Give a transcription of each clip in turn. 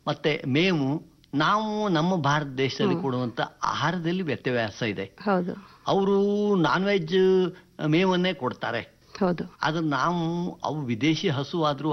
ಮತ್ತೆ ಮೇವು ನಾವು ನಮ್ಮ ಭಾರತ ದೇಶದಲ್ಲಿ ಕೊಡುವಂತ ಆಹಾರದಲ್ಲಿ ವ್ಯತ್ಯಾಸ ಇದೆ ಹೌದು ಅವರು ನಾನ್ ವೆಜ್ ಮೇವನ್ನೇ ಕೊಡ್ತಾರೆ ಹೌದು ಆದ್ರೆ ನಾವು ಅವು ವಿದೇಶಿ ಹಸು ಆದ್ರೂ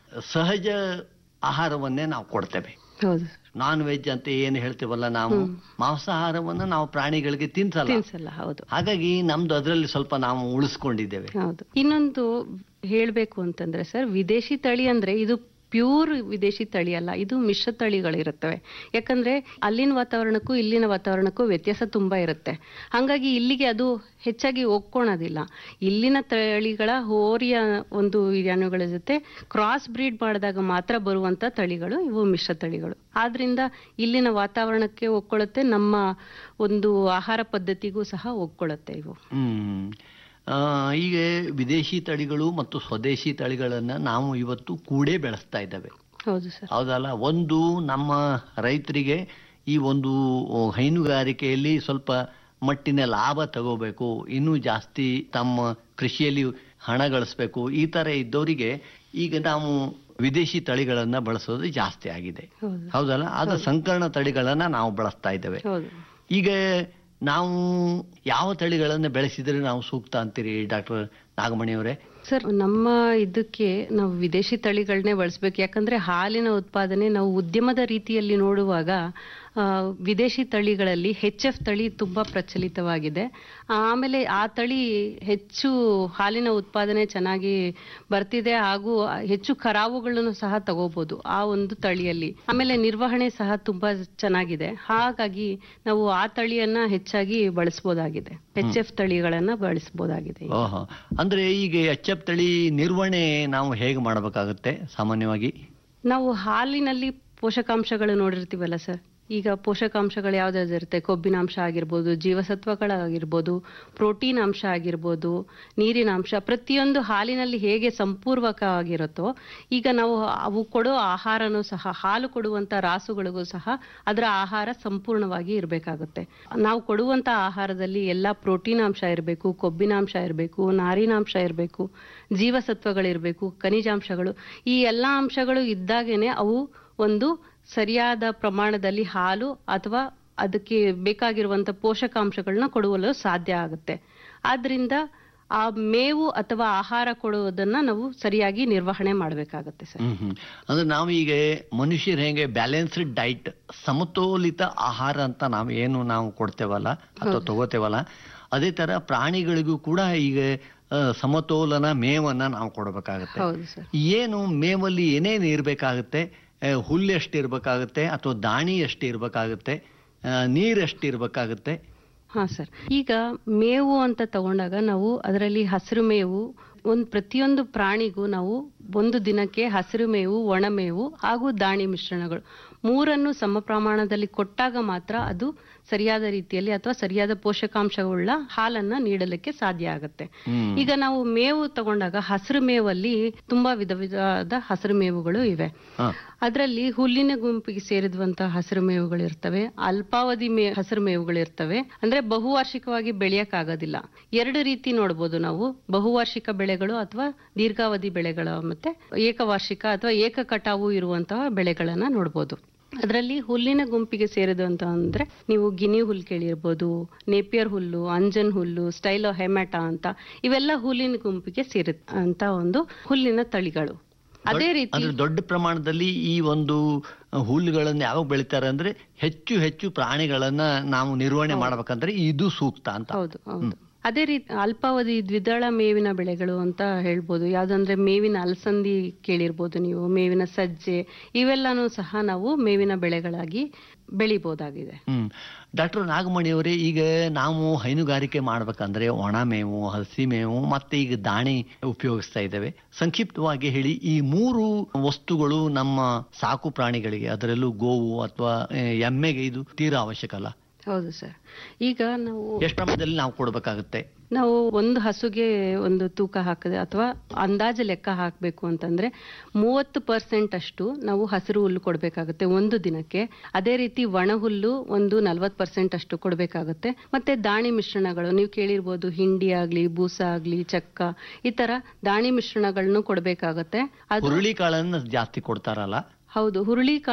ಸಹಜ ಆಹಾರವನ್ನೇ ನಾವು ಕೊಡ್ತೇವೆ ಹೌದು ನಾನ್ ವೆಜ್ ಅಂತ ಏನು ಹೇಳ್ತೇವಲ್ಲ ನಾವು ಮಾಂಸಾಹಾರವನ್ನ ನಾವು ಪ್ರಾಣಿಗಳಿಗೆ ತಿನ್ಸಲ್ಲ ತಿನ್ಸಲ್ಲ ಹೌದು ಹಾಗಾಗಿ ನಮ್ದು ಅದರಲ್ಲಿ ಸ್ವಲ್ಪ ನಾವು ಉಳಿಸ್ಕೊಂಡಿದ್ದೇವೆ ಹೌದು ಇನ್ನೊಂದು ಹೇಳ್ಬೇಕು ಅಂತಂದ್ರೆ ಸರ್ ವಿದೇಶಿ ತಳಿ ಅಂದ್ರೆ ಇದು ಪ್ಯೂರ್ ವಿದೇಶಿ ತಳಿ ಅಲ್ಲ ಇದು ಮಿಶ್ರ ತಳಿಗಳಿರುತ್ತವೆ ಯಾಕಂದ್ರೆ ಅಲ್ಲಿನ ವಾತಾವರಣಕ್ಕೂ ಇಲ್ಲಿನ ವಾತಾವರಣಕ್ಕೂ ವ್ಯತ್ಯಾಸ ತುಂಬಾ ಇರುತ್ತೆ ಹಾಗಾಗಿ ಇಲ್ಲಿಗೆ ಅದು ಹೆಚ್ಚಾಗಿ ಒಗ್ಕೊಳೋದಿಲ್ಲ ಇಲ್ಲಿನ ತಳಿಗಳ ಹೋರಿಯ ಒಂದು ಯಾನುಗಳ ಜೊತೆ ಕ್ರಾಸ್ ಬ್ರೀಡ್ ಮಾಡಿದಾಗ ಮಾತ್ರ ಬರುವಂತ ತಳಿಗಳು ಇವು ಮಿಶ್ರ ತಳಿಗಳು ಆದ್ರಿಂದ ಇಲ್ಲಿನ ವಾತಾವರಣಕ್ಕೆ ಒಗ್ಕೊಳ್ಳುತ್ತೆ ನಮ್ಮ ಒಂದು ಆಹಾರ ಪದ್ಧತಿಗೂ ಸಹ ಒಗ್ಕೊಳ್ಳುತ್ತೆ ಇವು ಹ್ಮ್ ಆ, ಈಗ ವಿದೇಶಿ ತಳಿಗಳು ಮತ್ತು ಸ್ವದೇಶಿ ತಳಿಗಳನ್ನ ನಾವು ಇವತ್ತು ಕೂಡೇ ಬೆಳೆಸ್ತಾ ಇದ್ದೇವೆ ಹೌದು ಸರ್ ಹೌದಲ್ಲ ಒಂದು ನಮ್ಮ ರೈತರಿಗೆ ಈ ಒಂದು ಹೈನುಗಾರಿಕೆಯಲ್ಲಿ ಸ್ವಲ್ಪ ಮಟ್ಟಿನ ಲಾಭ ತಗೋಬೇಕು ಇನ್ನೂ ಜಾಸ್ತಿ ತಮ್ಮ ಕೃಷಿಯಲ್ಲಿ ಹಣ ಗಳಿಸ್ಬೇಕು ಈ ತರ ಇದ್ದವರಿಗೆ ಈಗ ನಾವು ವಿದೇಶಿ ತಳಿಗಳನ್ನ ಬಳಸೋದು ಜಾಸ್ತಿ ಆಗಿದೆ ಹೌದು ಹೌದಲ್ಲ ಆದ್ರೆ ಸಂಕರಣ ತಳಿಗಳನ್ನ ನಾವು ಬಳಸ್ತಾ ಇದ್ದೇವೆ ಹೌದು ಈಗ ನಾವು ಯಾವ ತಳಿಗಳನ್ನ ಬೆಳೆಸಿದ್ರೆ ನಾವು ಸೂಕ್ತ ಅಂತೀರಿ ಡಾಕ್ಟರ್ ನಾಗಮಣಿ ಅವರೇ ಸರ್ ನಮ್ಮ ಇದಕ್ಕೆ ನಾವು ವಿದೇಶಿ ತಳಿಗಳನ್ನೇ ಬಳಸ್ಬೇಕು ಯಾಕಂದ್ರೆ ಹಾಲಿನ ಉತ್ಪಾದನೆ ನಾವು ಉದ್ಯಮದ ರೀತಿಯಲ್ಲಿ ನೋಡುವಾಗ ಆ, ವಿದೇಶಿ ತಳಿಗಳಲ್ಲಿ ಹೆಚ್ ಎಫ್ ತಳಿ ತುಂಬಾ ಪ್ರಚಲಿತವಾಗಿದೆ ಆಮೇಲೆ ಆ ತಳಿ ಹೆಚ್ಚು ಹಾಲಿನ ಉತ್ಪಾದನೆ ಚೆನ್ನಾಗಿ ಬರ್ತಿದೆ ಹಾಗೂ ಹೆಚ್ಚು ಕರಾವುಗಳನ್ನು ಸಹ ತಗೋಬಹುದು ಆ ಒಂದು ತಳಿಯಲ್ಲಿ ಆಮೇಲೆ ನಿರ್ವಹಣೆ ಸಹ ತುಂಬಾ ಚೆನ್ನಾಗಿದೆ ಹಾಗಾಗಿ ನಾವು ಆ ತಳಿಯನ್ನ ಹೆಚ್ಚಾಗಿ ಬಳಸಬಹುದಾಗಿದೆ ಹೆಚ್ ಎಫ್ ತಳಿಗಳನ್ನ ಬಳಸಬಹುದಾಗಿದೆ ಓಹೋ ಅಂದ್ರೆ ಈಗ ಎಚ್ ಎಫ್ ತಳಿ ನಿರ್ವಹಣೆ ನಾವು ಹೇಗೆ ಮಾಡಬೇಕಾಗುತ್ತೆ ಸಾಮಾನ್ಯವಾಗಿ ನಾವು ಹಾಲಿನಲ್ಲಿ ಪೋಷಕಾಂಶಗಳು ನೋಡಿರ್ತೀವಲ್ಲ ಸರ್ ಈಗ ಪೋಷಕಾಂಶಗಳು ಯಾವ್ದಾವ್ದು ಇರುತ್ತೆ ಕೊಬ್ಬಿನಾಂಶ ಆಗಿರ್ಬೋದು ಜೀವಸತ್ವಗಳಾಗಿರ್ಬೋದು ಪ್ರೋಟೀನ್ ಅಂಶ ಆಗಿರ್ಬೋದು ನೀರಿನ ಅಂಶ ಪ್ರತಿಯೊಂದು ಹಾಲಿನಲ್ಲಿ ಹೇಗೆ ಸಂಪೂರ್ವಕವಾಗಿರುತ್ತೋ ಈಗ ನಾವು ಅವು ಕೊಡೋ ಆಹಾರನೂ ಸಹ ಹಾಲು ಕೊಡುವಂತ ರಾಸುಗಳಿಗೂ ಸಹ ಅದರ ಆಹಾರ ಸಂಪೂರ್ಣವಾಗಿ ಇರಬೇಕಾಗುತ್ತೆ ನಾವು ಕೊಡುವಂತ ಆಹಾರದಲ್ಲಿ ಎಲ್ಲ ಪ್ರೋಟೀನ್ ಅಂಶ ಇರಬೇಕು ಕೊಬ್ಬಿನಾಂಶ ಇರಬೇಕು ನಾರಿನಾಂಶ ಇರಬೇಕು ಜೀವಸತ್ವಗಳಿರಬೇಕು ಖನಿಜಾಂಶಗಳು ಈ ಎಲ್ಲ ಅಂಶಗಳು ಇದ್ದಾಗೇನೆ ಅವು ಒಂದು ಸರಿಯಾದ ಪ್ರಮಾಣದಲ್ಲಿ ಹಾಲು ಅಥವಾ ಅದಕ್ಕೆ ಬೇಕಾಗಿರುವಂತ ಪೋಷಕಾಂಶಗಳನ್ನ ಕೊಡುವಲು ಸಾಧ್ಯ ಆಗುತ್ತೆ ಆದ್ರಿಂದ ಆ ಮೇವು ಅಥವಾ ಆಹಾರ ಕೊಡುವುದನ್ನ ನಾವು ಸರಿಯಾಗಿ ನಿರ್ವಹಣೆ ಮಾಡಬೇಕಾಗತ್ತೆ ಸರ್ ಹ್ಮ್ ಹ್ಮ್ ಅಂದ್ರೆ ನಾವು ಈಗ ಮನುಷ್ಯರು ಹೇಗೆ ಬ್ಯಾಲೆನ್ಸ್ಡ್ ಡೈಟ್ ಸಮತೋಲಿತ ಆಹಾರ ಅಂತ ನಾವು ಏನು ನಾವು ಕೊಡ್ತೇವಲ್ಲ ಅಥವಾ ತಗೋತೇವಲ್ಲ ಅದೇ ತರ ಪ್ರಾಣಿಗಳಿಗೂ ಕೂಡ ಈಗ ಆ, ಸಮತೋಲನ ಮೇವನ್ನ ನಾವು ಕೊಡಬೇಕಾಗತ್ತೆ ಹೌದು ಸರ್ ಏನು ಮೇವಲ್ಲಿ ಏನೇನು ಇರಬೇಕಾಗುತ್ತೆ ಹುಲ್ಲು ಎಷ್ಟು ಇರಬೇಕಾಗುತ್ತೆ ಅಥವಾ ದಾಣಿ ಎಷ್ಟು ಇರಬೇಕಾಗುತ್ತೆ ನೀರು ಎಷ್ಟು ಇರಬೇಕಾಗುತ್ತೆ ಹಾ ಸರ್ ಈಗ ಮೇವು ಅಂತ ತಗೊಂಡಾಗ ನಾವು ಅದರಲ್ಲಿ ಹಸಿರು ಮೇವು ಒಂದು ಪ್ರತಿಯೊಂದು ಪ್ರಾಣಿಗೂ ನಾವು ಒಂದು ದಿನಕ್ಕೆ ಹಸಿರು ಮೇವು ಒಣಮೇವು ಹಾಗೂ ದಾಣಿ ಮಿಶ್ರಣಗಳು ಮೂರನ್ನು ಸಮ ಪ್ರಮಾಣದಲ್ಲಿ ಕೊಟ್ಟಾಗ ಮಾತ್ರ ಅದು ಸರಿಯಾದ ರೀತಿಯಲ್ಲಿ ಅಥವಾ ಸರಿಯಾದ ಪೋಷಕಾಂಶವುಳ್ಳ ಹಾಲನ್ನ ನೀಡಲಿಕ್ಕೆ ಸಾಧ್ಯ ಆಗುತ್ತೆ ಹ್ಮ್. ಈಗ ನಾವು ಮೇವು ತಗೊಂಡಾಗ ಹಸಿರು ಮೇವಲ್ಲಿ ತುಂಬಾ ವಿಧ ವಿಧವಾದ ಹಸಿರು ಮೇವುಗಳು ಇವೆ ಹ. ಅದರಲ್ಲಿ ಹುಲ್ಲಿನ ಗುಂಪಿಗೆ ಸೇರಿದಂತಹ ಹಸಿರು ಮೇವುಗಳು ಇರ್ತವೆ ಅಲ್ಪಾವಧಿ ಮೇ ಹಸಿರು ಮೇವುಗಳು ಇರ್ತವೆ ಅಂದ್ರೆ ಬಹುವಾರ್ಷಿಕವಾಗಿ ಬೆಳೆಯಕ್ಕಾಗೋದಿಲ್ಲ ಎರಡು ರೀತಿ ನೋಡ್ಬೋದು ನಾವು ಬಹುವಾರ್ಷಿಕ ಬೆಳೆಗಳು ಅಥವಾ ದೀರ್ಘಾವಧಿ ಬೆಳೆಗಳು ಮತ್ತೆ ಏಕವಾರ್ಷಿಕ ಅಥವಾ ಏಕ ಕಟಾವು ಇರುವಂತಹ ಬೆಳೆಗಳನ್ನ ನೋಡ್ಬೋದು ಅದರಲ್ಲಿ ಹುಲ್ಲಿನ ಗುಂಪಿಗೆ ಸೇರಿದಂತ ಅಂದ್ರೆ ನೀವು ಗಿನಿ ಹುಲ್ಲು ಕೇಳಿರ್ಬೋದು ನೇಪಿಯರ್ ಹುಲ್ಲು ಅಂಜನ್ ಹುಲ್ಲು ಸ್ಟೈಲೋ ಹೆಮ್ಯಾಟಾ ಅಂತ ಇವೆಲ್ಲ ಹುಲ್ಲಿನ ಗುಂಪಿಗೆ ಸೇರುತ್ತೆ ಅಂತ ಒಂದು ಹುಲ್ಲಿನ ತಳಿಗಳು ಅದೇ ರೀತಿ ಅಂದ್ರೆ ದೊಡ್ಡ ಪ್ರಮಾಣದಲ್ಲಿ ಈ ಒಂದು ಹುಲ್ಲುಗಳನ್ನ ಯಾವಾಗ ಬೆಳಿತಾರೆ ಅಂದ್ರೆ ಹೆಚ್ಚು ಹೆಚ್ಚು ಪ್ರಾಣಿಗಳನ್ನ ನಾವು ನಿರ್ವಹಣೆ ಮಾಡ್ಬೇಕಂದ್ರೆ ಇದು ಸೂಕ್ತ ಅಂತ ಹೌದು ಹೌದು ಅದೇ ರೀತಿ ಅಲ್ಪಾವಧಿ ದ್ವಿದಳ ಮೇವಿನ ಬೆಳೆಗಳು ಅಂತ ಹೇಳ್ಬೋದು ಯಾವ್ದಂದ್ರೆ ಮೇವಿನ ಅಲಸಂದಿ ಕೇಳಿರ್ಬೋದು ನೀವು ಮೇವಿನ ಸಜ್ಜೆ ಇವೆಲ್ಲಾನು ಸಹ ನಾವು ಮೇವಿನ ಬೆಳೆಗಳಾಗಿ ಬೆಳಿಬಹುದಾಗಿದೆ ಹ್ಮ್ ಡಾಕ್ಟರ್ ನಾಗಮಣಿ ಅವರೇ ಈಗ ನಾವು ಹೈನುಗಾರಿಕೆ ಮಾಡ್ಬೇಕಂದ್ರೆ ಒಣ ಮೇವು ಹಸಿ ಮೇವು ಮತ್ತೆ ಈಗ ದಾಣಿ ಉಪಯೋಗಿಸ್ತಾ ಇದ್ದೇವೆ ಸಂಕ್ಷಿಪ್ತವಾಗಿ ಹೇಳಿ ಈ ಮೂರು ವಸ್ತುಗಳು ನಮ್ಮ ಸಾಕು ಪ್ರಾಣಿಗಳಿಗೆ ಅದರಲ್ಲೂ ಗೋವು ಅಥವಾ ಆ, ಎಮ್ಮೆಗೆ ಇದು ತೀರಾ ಅವಶ್ಯಕ ಅಲ್ಲ ಹೌದು ಸರ್ ಈಗ ನಾವು ಎಷ್ಟು ಪ್ರಮಾಣದಲ್ಲಿ ನಾವು ಕೊಡ್ಬೇಕಾಗುತ್ತೆ ನಾವು ಒಂದು ಹಸುಗೆ ಒಂದು ತೂಕ ಹಾಕಿದೆ ಅಥವಾ ಅಂದಾಜು ಲೆಕ್ಕ ಹಾಕಬೇಕು ಅಂತಂದ್ರೆ ಮೂವತ್ತು ಪರ್ಸೆಂಟ್ ಅಷ್ಟು ನಾವು ಹಸಿರು ಹುಲ್ಲು ಕೊಡಬೇಕಾಗುತ್ತೆ ಒಂದು ದಿನಕ್ಕೆ ಅದೇ ರೀತಿ ಒಣ ಹುಲ್ಲು ಒಂದು ನಲ್ವತ್ತು ಪರ್ಸೆಂಟ್ ಅಷ್ಟು ಕೊಡಬೇಕಾಗುತ್ತೆ ಮತ್ತೆ ದಾಣಿ ಮಿಶ್ರಣಗಳು ನೀವು ಕೇಳಿರ್ಬೋದು ಹಿಂಡಿ ಆಗ್ಲಿ ಬೂಸ ಆಗ್ಲಿ ಚಕ್ಕ ಈ ತರ ದಾಣಿ ಮಿಶ್ರಣಗಳನ್ನು ಕೊಡಬೇಕಾಗತ್ತೆ ಅದು ಹುರುಳಿ ಕಾಳನ್ನ ಜಾಸ್ತಿ ಕೊಡ್ತಾರಲ್ಲ ಹೌದು ಹುರುಳಿ ಕಾಳು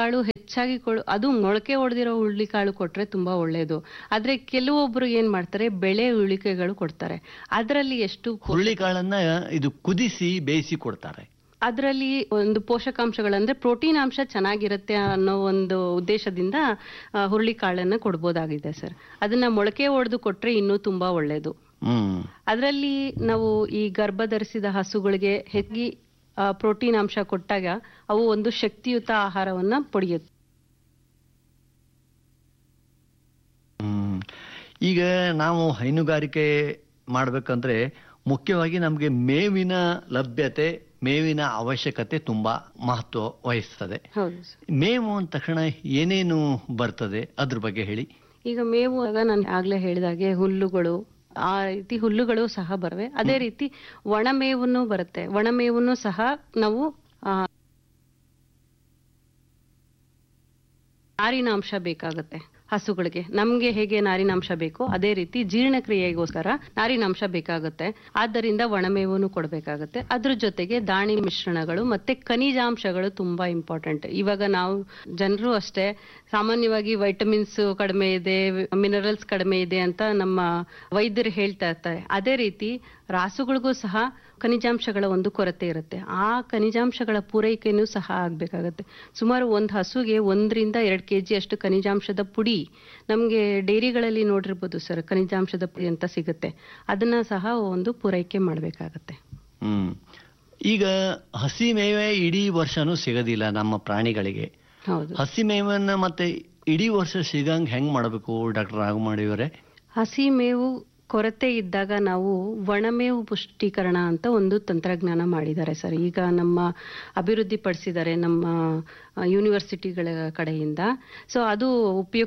ಹೆಚ್ಚಾಗಿ ಕೊಡು ಅದು ಮೊಳಕೆ ಹೊಡೆದಿರೋ ಹುಳ್ಳಿಕಾಳು ಕೊಟ್ರೆ ತುಂಬಾ ಒಳ್ಳೇದು ಆದ್ರೆ ಕೆಲವೊಬ್ರು ಏನ್ ಮಾಡ್ತಾರೆ ಬೆಳೆ ಉಳಿಕೆಗಳು ಕೊಡ್ತಾರೆ ಅದರಲ್ಲಿ ಎಷ್ಟು ಹುರುಳಿಕಾಳನ್ನ ಇದು ಕುದಿಸಿ ಬೇಯಿಸಿ ಕೊಡ್ತಾರೆ ಅದರಲ್ಲಿ ಒಂದು ಪೋಷಕಾಂಶಗಳಂದ್ರೆ ಪ್ರೋಟೀನ್ ಅಂಶ ಚೆನ್ನಾಗಿರುತ್ತೆ ಅನ್ನೋ ಒಂದು ಉದ್ದೇಶದಿಂದ ಆ, ಹುರುಳಿಕಾಳನ್ನ ಕೊಡ್ಬೋದಾಗಿದೆ ಸರ್ ಅದನ್ನ ಮೊಳಕೆ ಹೊಡೆದು ಕೊಟ್ರೆ ಇನ್ನೂ ತುಂಬಾ ಒಳ್ಳೇದು ಹ್ಮ್ ಅದರಲ್ಲಿ ನಾವು ಈ ಗರ್ಭ ಧರಿಸಿದ ಹಸುಗಳಿಗೆ ಹೆಚ್ಚಿ ಆ, ಪ್ರೋಟೀನ್ ಅಂಶ ಕೊಟ್ಟಾಗ ಅವು ಒಂದು ಶಕ್ತಿಯುತ ಆಹಾರವನ್ನ ಪಡೆಯುತ್ತೆ ಹ್ಮ್ ಈಗ ನಾವು ಹೈನುಗಾರಿಕೆ ಮಾಡ್ಬೇಕಂದ್ರೆ ಮುಖ್ಯವಾಗಿ ನಮಗೆ ಮೇವಿನ ಲಭ್ಯತೆ ಮೇವಿನ ಅವಶ್ಯಕತೆ ತುಂಬಾ ಮಹತ್ವ ವಹಿಸ್ತದೆ ಹೌದು ಸರ್. ಮೇವು ಅಂದ ತಕ್ಷಣ ಏನೇನು ಬರ್ತದೆ ಅದ್ರ ಬಗ್ಗೆ ಹೇಳಿ ಈಗ ಮೇವು ಆಗ ನಾನು ಆಗ್ಲೇ ಹೇಳಿದಾಗೆ ಹುಲ್ಲುಗಳು ಆ ರೀತಿ ಹುಲ್ಲುಗಳು ಸಹ ಬರವೆ ಅದೇ ರೀತಿ ಒಣಮೇವನ್ನು ಬರುತ್ತೆ ಒಣಮೇವನ್ನು ಸಹ ನಾವು ಆ, ನಾರಿನಾಂಶ ಬೇಕಾಗುತ್ತೆ ಹಸುಗಳಿಗೆ ನಮ್ಗೆ ಹೇಗೆ ನಾರಿನಾಂಶ ಬೇಕೋ ಅದೇ ರೀತಿ ಜೀರ್ಣಕ್ರಿಯೆಗೋಸ್ಕರ ನಾರಿನಾಂಶ ಬೇಕಾಗುತ್ತೆ ಆದ್ದರಿಂದ ಒಣಮೇವನ್ನು ಕೊಡಬೇಕಾಗುತ್ತೆ ಅದ್ರ ಜೊತೆಗೆ ದಾಣಿ ಮಿಶ್ರಣಗಳು ಮತ್ತೆ ಖನಿಜಾಂಶಗಳು ತುಂಬಾ ಇಂಪಾರ್ಟೆಂಟ್ ಇವಾಗ ನಾವು ಜನರು ಅಷ್ಟೇ ಸಾಮಾನ್ಯವಾಗಿ ವೈಟಮಿನ್ಸ್ ಕಡಿಮೆ ಇದೆ ಮಿನರಲ್ಸ್ ಕಡಿಮೆ ಇದೆ ಅಂತ ನಮ್ಮ ವೈದ್ಯರು ಹೇಳ್ತಾ ಇರ್ತಾರೆ ಅದೇ ರೀತಿ ರಾಸುಗಳಿಗೂ ಸಹ ಖನಿಜಾಂಶಗಳ ಒಂದು ಕೊರತೆ ಇರುತ್ತೆ ಆ ಖನಿಜಾಂಶಗಳ ಪೂರೈಕೆನೂ ಸಹ ಆಗ್ಬೇಕಾಗತ್ತೆ ಸುಮಾರು ಒಂದು ಹಸುಗೆ ಒಂದರಿಂದ ಎರಡು ಕೆ ಜಿ ಅಷ್ಟು ಖನಿಜಾಂಶದ ಪುಡಿ ನಮಗೆ ಡೈರಿಗಳಲ್ಲಿ ನೋಡಿರ್ಬೋದು ಸರ್ ಖನಿಜಾಂಶದ ಪುಡಿ ಅಂತ ಸಿಗುತ್ತೆ ಅದನ್ನ ಸಹ ಒಂದು ಪೂರೈಕೆ ಮಾಡಬೇಕಾಗತ್ತೆ ಹ್ಮ್ ಈಗ ಹಸಿ ಮೇವೆ ಇಡೀ ವರ್ಷನೂ ಸಿಗೋದಿಲ್ಲ ನಮ್ಮ ಪ್ರಾಣಿಗಳಿಗೆ ಹೌದು ಹಸಿ ಮೇವನ್ನ ಮತ್ತೆ ಇಡೀ ವರ್ಷ ಸಿಗಂಗ್ ಹೆಂಗ್ ಮಾಡಬೇಕು ಡಾಕ್ಟರ್ ರಾಘಮಾಡಿಯವರೇ ಹಸಿ ಮೇವು ಕೊರತೆ ಇದ್ದಾಗ ನಾವು ಒಣಮೇವು ಪುಷ್ಟೀಕರಣ ಅಂತ ಒಂದು ತಂತ್ರಜ್ಞಾನ ಮಾಡಿದ್ದಾರೆ ಸರ್ ಈಗ ನಮ್ಮ ಅಭಿವೃದ್ಧಿ ಪಡಿಸಿದ್ದಾರೆ ನಮ್ಮ ಆ, ಯೂನಿವರ್ಸಿಟಿಗಳ ಕಡೆಯಿಂದ ಸೊ ಅದು ಉಪಯುಕ್ತ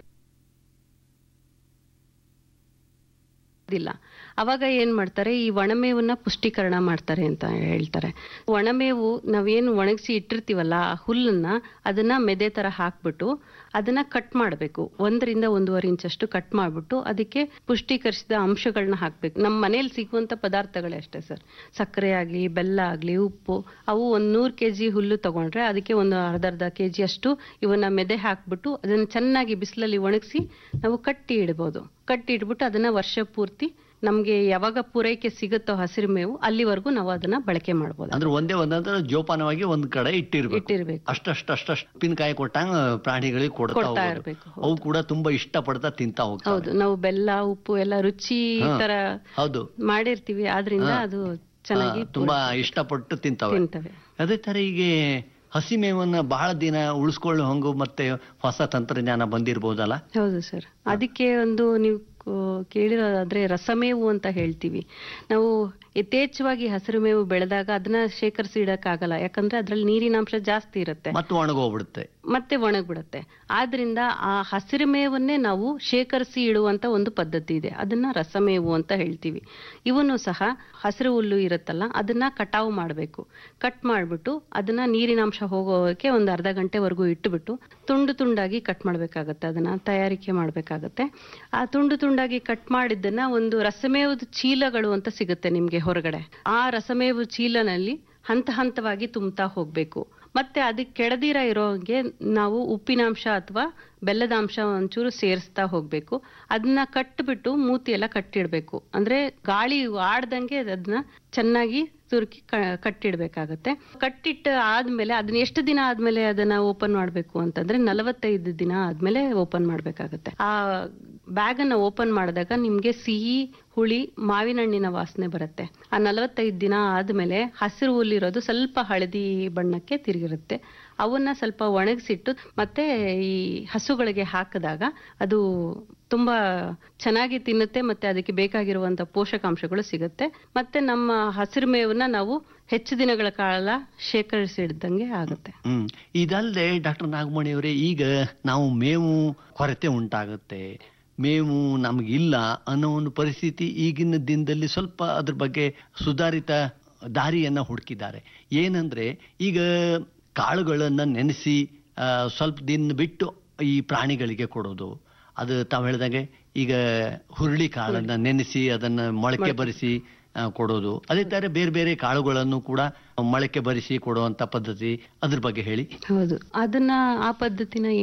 ಇಲ್ಲ ಅವಾಗ ಏನ್ ಮಾಡ್ತಾರೆ ಈ ಒಣಮೇವನ್ನ ಪುಷ್ಟೀಕರಣ ಮಾಡ್ತಾರೆ ಅಂತ ಹೇಳ್ತಾರೆ ಒಣಮೇವು ನಾವೇನು ಒಣಗಿಸಿ ಇಟ್ಟಿರ್ತೀವಲ್ಲ ಆ ಹುಲ್ಲನ್ನ ಅದನ್ನ ಮೆದೆ ತರ ಹಾಕ್ಬಿಟ್ಟು ಅದನ್ನ ಕಟ್ ಮಾಡಬೇಕು ಒಂದರಿಂದ ಒಂದೂವರೆ ಇಂಚಷ್ಟು ಕಟ್ ಮಾಡ್ಬಿಟ್ಟು ಅದಕ್ಕೆ ಪುಷ್ಟೀಕರಿಸಿದ ಅಂಶಗಳನ್ನ ಹಾಕ್ಬೇಕು ನಮ್ಮ ಮನೇಲಿ ಸಿಗುವಂತ ಪದಾರ್ಥಗಳೇ ಅಷ್ಟೇ ಸರ್ ಸಕ್ಕರೆ ಆಗ್ಲಿ ಬೆಲ್ಲ ಆಗ್ಲಿ ಉಪ್ಪು ಅವು ಒಂದ್ ನೂರ್ ಕೆಜಿ ಹುಲ್ಲು ತಗೊಂಡ್ರೆ ಅದಕ್ಕೆ ಒಂದು ಅರ್ಧ ಅರ್ಧ ಕೆಜಿ ಅಷ್ಟು ಇವನ್ನ ಮೆದೆ ಹಾಕ್ಬಿಟ್ಟು ಅದನ್ನ ಚೆನ್ನಾಗಿ ಬಿಸಿಲಲ್ಲಿ ಒಣಗಿಸಿ ನಾವು ಕಟ್ಟಿ ಇಡ್ಬೋದು ಕಟ್ಟಿ ಇಟ್ಬಿಟ್ಟು ಅದನ್ನ ವರ್ಷ ಪೂರ್ತಿ ನಮ್ಗೆ ಯಾವಾಗ ಪೂರೈಕೆ ಸಿಗುತ್ತೋ ಹಸಿರು ಮೇವು ಅಲ್ಲಿವರೆಗೂ ನಾವು ಅದನ್ನ ಬಳಕೆ ಮಾಡ್ಬೋದು ಅಂದ್ರೆ ಒಂದೇ ಒಂದಂದ್ರೆ ಜೋಪಾನವಾಗಿ ಒಂದ್ ಕಡೆ ಇಟ್ಟಿರ್ಬೇಕು ಇಟ್ಟಿರ್ಬೇಕು ಅಷ್ಟಷ್ಟು ಅಷ್ಟಷ್ಟು ಉಪ್ಪಿನಕಾಯಿ ಕೊಟ್ಟಂಗ ಪ್ರಾಣಿಗಳಿಗೆ ಕೊಡ್ತಾ ಕೊಡ್ತಾ ಹೋಗೋದು. ಇರ್ಬೇಕು ಅವು ಕೂಡ ತುಂಬಾ ಇಷ್ಟಪಡ್ತಾ ತಿಂತಾ ಹೋಗ್ತಾವೆ ಹೌದು ನಾವು ಬೆಲ್ಲ ಉಪ್ಪು ಎಲ್ಲ ರುಚಿ ಹಾ. ತರ ಹೌದು ಮಾಡಿರ್ತೀವಿ ಆದ್ರಿಂದ ಹಾ. ಅದು ಚೆನ್ನಾಗಿ ಆ, ತುಂಬಾ ಇಷ್ಟಪಟ್ಟು ತಿಂತಾವೆ ತಿಂತವೆ ಅದೇ ತರ ಈಗ ಹಸಿ ಮೇವನ್ನ ಬಹಳ ದಿನ ಉಳಿಸ್ಕೊಳ್ಳೋ ಹಂಗು ಮತ್ತೆ ಹೊಸ ತಂತ್ರಜ್ಞಾನ ಬಂದಿರ್ಬೋದಲ್ಲ ಹೌದು ಸರ್ ಅದಕ್ಕೆ ಒಂದು ನೀವು ಕೋ- ಕೇಳಿರೋದಾದ್ರೆ ರಸಮೇವು ಅಂತ ಹೇಳ್ತೀವಿ ನಾವು ಯಥೇಚ್ಛವಾಗಿ ಹಸಿರು ಮೇವು ಬೆಳೆದಾಗ ಅದನ್ನ ಶೇಖರಿಸಿ ಇಡಕ್ಕಾಗಲ್ಲ ಯಾಕಂದ್ರೆ ಅದ್ರಲ್ಲಿ ನೀರಿನಾಂಶ ಜಾಸ್ತಿ ಇರುತ್ತೆ ಮತ್ತೆ ಒಣಗೋಗ್ಬಿಡುತ್ತೆ ಮತ್ತೆ ಒಣಗ್ಬಿಡುತ್ತೆ ಆದ್ರಿಂದ ಆ ಹಸಿರು ಮೇವನ್ನೇ ನಾವು ಶೇಖರಿಸಿ ಇಡುವಂತ ಒಂದು ಪದ್ಧತಿ ಇದೆ ಅದನ್ನ ರಸಮೇವು ಅಂತ ಹೇಳ್ತೀವಿ ಇವನ್ನು ಸಹ ಹಸಿರು ಹುಲ್ಲು ಇರುತ್ತಲ್ಲ ಅದನ್ನ ಕಟಾವು ಮಾಡಬೇಕು ಕಟ್ ಮಾಡ್ಬಿಟ್ಟು ಅದನ್ನ ನೀರಿನಾಂಶ ಹೋಗೋಕೆ ಒಂದು ಅರ್ಧ ಗಂಟೆವರೆಗೂ ಇಟ್ಟುಬಿಟ್ಟು ತುಂಡು ತುಂಡಾಗಿ ಕಟ್ ಮಾಡ್ಬೇಕಾಗತ್ತೆ ಅದನ್ನ ತಯಾರಿಕೆ ಮಾಡ್ಬೇಕಾಗತ್ತೆ ಆ ತುಂಡು ತುಂಡಾಗಿ ಕಟ್ ಮಾಡಿದ್ದನ್ನ ಒಂದು ರಸಮೇವದ ಚೀಲಗಳು ಅಂತ ಸಿಗುತ್ತೆ ನಿಮ್ಗೆ ಹೊರಗಡೆ ಆ ರಸಮೇವು ಚೀಲನಲ್ಲಿ ಹಂತ ಹಂತವಾಗಿ ತುಂಬ್ತಾ ಹೋಗ್ಬೇಕು ಮತ್ತೆ ಅದಕ್ಕೆ ಕೆಡದಿರ ಇರೋಂಗೆ ನಾವು ಉಪ್ಪಿನಾಂಶ ಅಥವಾ ಬೆಲ್ಲದ ಅಂಶ ಒಂಚೂರು ಸೇರಿಸ್ತಾ ಹೋಗ್ಬೇಕು ಅದನ್ನ ಕಟ್ಬಿಟ್ಟು ಮೂತಿ ಎಲ್ಲ ಕಟ್ಟಿಡ್ಬೇಕು ಅಂದ್ರೆ ಗಾಳಿ ಆಡ್ದಂಗೆ ಅದನ್ನ ಚೆನ್ನಾಗಿ ತುರುಕಿ ಕ- ಕಟ್ಟಿಡ್ಬೇಕಾಗತ್ತೆ ಕಟ್ಟಿಟ್ಟ ಆದ್ಮೇಲೆ ಅದನ್ನ ಎಷ್ಟು ದಿನ ಆದ್ಮೇಲೆ ಅದನ್ನ ಓಪನ್ ಮಾಡ್ಬೇಕು ಅಂತಂದ್ರೆ ನಲವತ್ತೈದು ದಿನ ಆದ್ಮೇಲೆ ಓಪನ್ ಮಾಡ್ಬೇಕಾಗತ್ತೆ ಆ ಬ್ಯಾಗ್ ಅನ್ನ ಓಪನ್ ಮಾಡಿದಾಗ ನಿಮ್ಗೆ ಸಿಹಿ ಹುಳಿ ಮಾವಿನ ಹಣ್ಣಿನ ವಾಸನೆ ಬರುತ್ತೆ ಆ ನಲವತ್ತೈದು ದಿನ ಆದ್ಮೇಲೆ ಹಸಿರು ಹುಲ್ಲಿರೋದು ಸ್ವಲ್ಪ ಹಳದಿ ಬಣ್ಣಕ್ಕೆ ತಿರುಗಿರುತ್ತೆ ಅವನ್ನ ಸ್ವಲ್ಪ ಒಣಗಿಸಿಟ್ಟು ಮತ್ತೆ ಈ ಹಸುಗಳಿಗೆ ಹಾಕಿದಾಗ ಅದು ತುಂಬಾ ಚೆನ್ನಾಗಿ ತಿನ್ನುತ್ತೆ ಮತ್ತೆ ಅದಕ್ಕೆ ಬೇಕಾಗಿರುವಂತ ಪೋಷಕಾಂಶಗಳು ಸಿಗುತ್ತೆ ಮತ್ತೆ ನಮ್ಮ ಹಸಿರು ಮೇವನ್ನ ನಾವು ಹೆಚ್ಚು ದಿನಗಳ ಕಾಲ ಶೇಖರಿಸಿಡ್ದಂಗೆ ಆಗುತ್ತೆ ಹ್ಮ್ ಇದಲ್ಲದೆ ಡಾಕ್ಟರ್ ನಾಗಮಣಿ ಅವರೇ ಈಗ ನಾವು ಮೇವು ಕೊರತೆ ಉಂಟಾಗುತ್ತೆ ಮೇವು ನಮಗಿಲ್ಲ ಅನ್ನೋ ಒಂದು ಪರಿಸ್ಥಿತಿ ಈಗಿನ ದಿನದಲ್ಲಿ ಸ್ವಲ್ಪ ಅದ್ರ ಬಗ್ಗೆ ಸುಧಾರಿತ ದಾರಿಯನ್ನ ಹುಡುಕಿದ್ದಾರೆ ಏನಂದ್ರೆ ಈಗ ಕಾಳುಗಳನ್ನ ನೆನೆಸಿ ಆ, ಸ್ವಲ್ಪ ದಿನ ಬಿಟ್ಟು ಈ ಪ್ರಾಣಿಗಳಿಗೆ ಕೊಡೋದು ಅದು ತಾವು ಹೇಳ್ದಂಗೆ ಈಗ ಹುರುಳಿ ಕಾಳನ್ನ ನೆನೆಸಿ ಅದನ್ನ ಮೊಳಕೆ ಬರಿಸಿ ಆ, ಕೊಡೋದು ಅದೇ ತರ ಬೇರೆ ಬೇರೆ ಕಾಳುಗಳನ್ನು ಕೂಡ ಮೊಳಕೆ ಬರಿಸಿ ಕೊಡುವಂತ ಪದ್ಧತಿ ಅದ್ರ ಬಗ್ಗೆ ಹೇಳಿ ಹೌದು ಅದನ್ನ ಆ ಪದ್ಧತಿನ